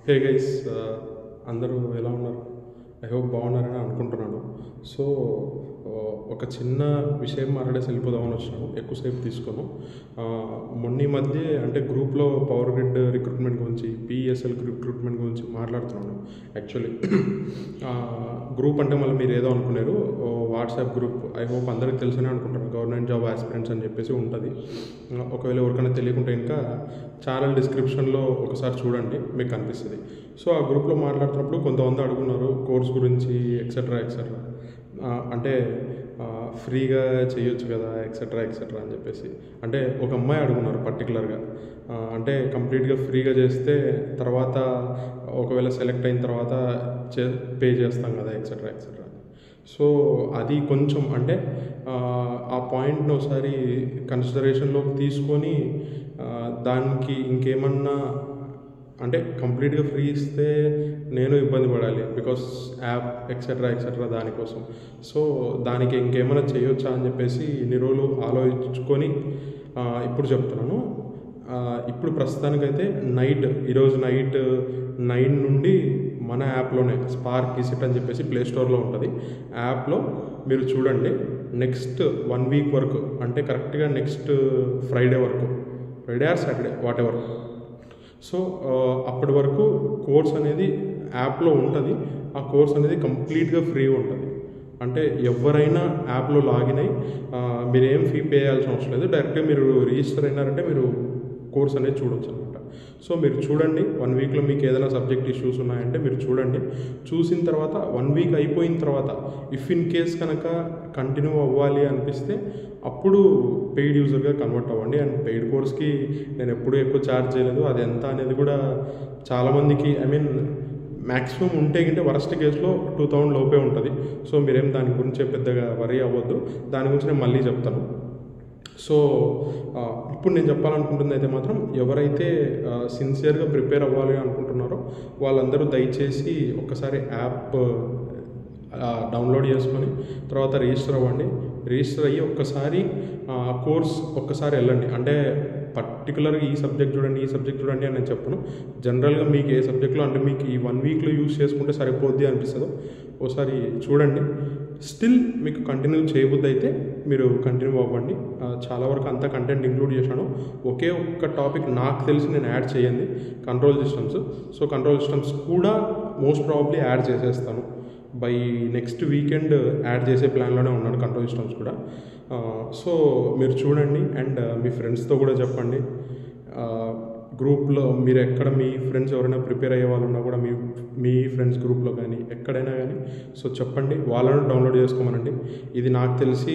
hey guys అందరూ ఎలా ఉన్నారు ఐ హోప్ బాగున్నారని అనుకుంటున్నాను సో ఒక చిన్న విషయం మాట్లాడేసి వెళ్ళిపోదామని వచ్చినాను ఎక్కువసేపు తీసుకోను ఆ, మొన్న ఈ మధ్య అంటే గ్రూప్లో పవర్ గ్రిడ్ రిక్రూట్మెంట్ గురించి పిఎస్ఎల్ రిక్రూట్మెంట్ గురించి మాట్లాడుతున్నాను యాక్చువల్లీ గ్రూప్ అంటే మళ్ళీ మీరు ఏదో అనుకున్నారు వాట్సాప్ గ్రూప్ ఐ హోప్ అందరికీ తెలుసనే అనుకుంటాను గవర్నమెంట్ జాబ్ ఆస్పిరెంట్స్ అని చెప్పేసి ఉంటుంది ఒకవేళ ఎవరికైనా తెలియకుంటే ఇంకా ఛానల్ డిస్క్రిప్షన్లో ఒకసారి చూడండి మీకు కనిపిస్తుంది సో ఆ గ్రూప్లో మాట్లాడుతున్నప్పుడు కొంతమంది అడుగున్నారు కోర్స్ గురించి ఎక్సెట్రా ఎక్సెట్రా అంటే ఆ, ఫ్రీగా చేయొచ్చు కదా ఎక్సెట్రా ఎక్సెట్రా అని చెప్పేసి అంటే ఒక అమ్మాయి అడుగున్నారు పర్టికులర్గా అంటే కంప్లీట్గా ఫ్రీగా చేస్తే తర్వాత ఒకవేళ సెలెక్ట్ అయిన తర్వాత చే పే చేస్తాం కదా ఎక్సెట్రా ఎక్సెట్రా సో అది కొంచెం అంటే ఆ, ఆ పాయింట్ని ఒకసారి కన్సిడరేషన్లోకి తీసుకొని ఆ, దానికి ఇంకేమన్నా అంటే కంప్లీట్గా ఫ్రీ ఇస్తే నేను ఇబ్బంది పడాలి బికాస్ యాప్ ఎక్సెట్రా ఎక్సెట్రా దానికోసం సో దానికి ఇంకేమైనా చేయొచ్చా అని చెప్పేసి ఇన్ని రోజులు ఆలోచించుకొని ఆ, ఇప్పుడు చెప్తున్నాను ఆ, ఇప్పుడు ప్రస్తుతానికైతే నైట్ ఈరోజు నైట్ నైన్ నుండి మన యాప్లోనే స్పార్క్ గిసిట్ అని చెప్పేసి ప్లే స్టోర్లో ఉంటుంది యాప్లో మీరు చూడండి నెక్స్ట్ వన్ వీక్ వరకు అంటే కరెక్ట్గా నెక్స్ట్ ఫ్రైడే వరకు Friday or Saturday whatever so ఆ, అప్పటి వరకు కోర్స్ అనేది యాప్లో ఉంటుంది ఆ కోర్స్ అనేది కంప్లీట్గా ఫ్రీ ఉంటుంది అంటే ఎవరైనా యాప్లో లాగిన్ అయ్యి ఆ, మీరు ఏం ఫీ పే చేయాల్సిన అవసరం లేదు డైరెక్ట్గా మీరు రిజిస్టర్ అయినారంటే మీరు కోర్స్ అనేది చూడొచ్చు అనమాట సో మీరు చూడండి వన్ వీక్లో మీకు ఏదైనా సబ్జెక్ట్ ఇష్యూస్ ఉన్నాయంటే మీరు చూడండి చూసిన తర్వాత వన్ వీక్ అయిపోయిన తర్వాత ఇఫ్ ఇన్ కేస్ కనుక కంటిన్యూ అవ్వాలి అనిపిస్తే అప్పుడు పెయిడ్ యూజర్గా కన్వర్ట్ అవ్వండి అండ్ పెయిడ్ కోర్స్కి నేను ఎప్పుడూ ఎక్కువ ఛార్జ్ చేయలేదు అది ఎంత అనేది కూడా చాలామందికి ఐ మీన్ మ్యాక్సిమం ఉంటే గింటే వరస్ట్ కేసులో టూ థౌజండ్ లోపే ఉంటుంది సో మీరేం దాని గురించి పెద్దగా వరీ అవ్వద్దు దాని గురించి నేను మళ్ళీ చెప్తాను సో ఆ, ఇప్పుడు నేను చెప్పాలనుకుంటుంది అయితే మాత్రం ఎవరైతే సిన్సియర్గా ప్రిపేర్ అవ్వాలి అనుకుంటున్నారో వాళ్ళందరూ దయచేసి ఒక్కసారి యాప్ ఆ, డౌన్లోడ్ చేసుకొని తర్వాత రిజిస్టర్ అవ్వండి రిజిస్టర్ అయ్యి ఒక్కసారి ఆ, కోర్స్ ఒక్కసారి వెళ్ళండి అంటే పర్టికులర్గా ఈ సబ్జెక్ట్ చూడండి ఈ సబ్జెక్ట్ చూడండి అని నేను చెప్పను జనరల్గా మీకు ఏ సబ్జెక్ట్లో అంటే మీకు ఈ వన్ వీక్లో యూస్ చేసుకుంటే సరిపోద్ది అనిపిస్తుందో ఒకసారి చూడండి స్టిల్ మీకు కంటిన్యూ చేయబుద్ది అయితే మీరు కంటిన్యూ అవ్వండి ఆ, చాలా వరకు అంత కంటెంట్ ఇంక్లూడ్ చేశాను ఒకే ఒక్క టాపిక్ నాకు తెలిసి నేను యాడ్ చేయండి control systems so control systems కూడా మోస్ట్ ప్రాబబ్లీ యాడ్ చేసేస్తాను బై నెక్స్ట్ వీకెండ్ యాడ్ చేసే ప్లాన్లోనే ఉన్నాను కంట్రోల్ సిస్టమ్స్ కూడా ఆ, సో మీరు చూడండి అండ్ మీ ఫ్రెండ్స్తో కూడా చెప్పండి ఆ, గ్రూప్లో మీరు ఎక్కడ మీ ఫ్రెండ్స్ ఎవరైనా ప్రిపేర్ అయ్యే వాళ్ళు ఉన్నా కూడా మీ మీ ఫ్రెండ్స్ గ్రూప్లో కానీ ఎక్కడైనా కానీ సో చెప్పండి వాళ్ళను డౌన్లోడ్ చేసుకోమనండి ఇది నాకు తెలిసి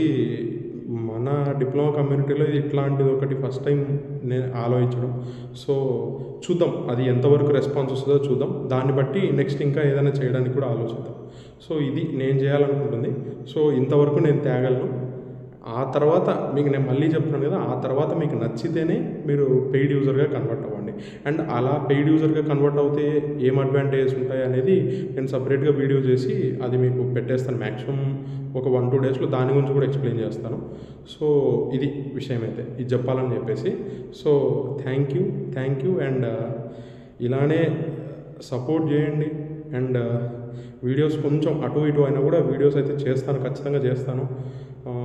మన డిప్లొమా కమ్యూనిటీలో ఇది ఇట్లాంటిది ఒకటి ఫస్ట్ టైం నేను ఆలోచించడం సో చూద్దాం అది ఎంతవరకు రెస్పాన్స్ వస్తుందో చూద్దాం దాన్ని బట్టి నెక్స్ట్ ఇంకా ఏదైనా చేయడానికి కూడా ఆలోచిద్దాం సో ఇది నేను చేయాలనుకుంటుంది సో ఇంతవరకు నేను తేగలను ఆ తర్వాత మీకు నేను మళ్ళీ చెప్తున్నాను కదా ఆ తర్వాత మీకు నచ్చితేనే మీరు పెయిడ్ యూజర్గా కన్వర్ట్ అవ్వండి అండ్ అలా పెయిడ్ యూజర్గా కన్వర్ట్ అవుతే ఏం అడ్వాంటేజెస్ ఉంటాయి అనేది నేను సపరేట్గా వీడియో చేసి అది మీకు పెట్టేస్తాను మ్యాక్సిమం ఒక వన్ టూ డేస్లో దాని గురించి కూడా ఎక్స్ప్లెయిన్ చేస్తాను సో ఇది విషయం అయితే ఇది చెప్పాలని చెప్పేసి so thank you thank you and ఇలానే సపోర్ట్ చేయండి అండ్ వీడియోస్ కొంచెం అటు ఇటు అయినా కూడా వీడియోస్ అయితే చేస్తాను ఖచ్చితంగా చేస్తాను ఆ,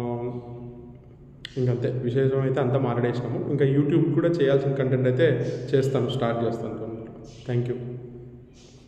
ఇంకంతే విశేషం అయితే అంతా మాట్లాడేసినాము ఇంకా యూట్యూబ్ కూడా చేయాల్సిన కంటెంట్ అయితే చేస్తాను స్టార్ట్ చేస్తాను థ్యాంక్ యూ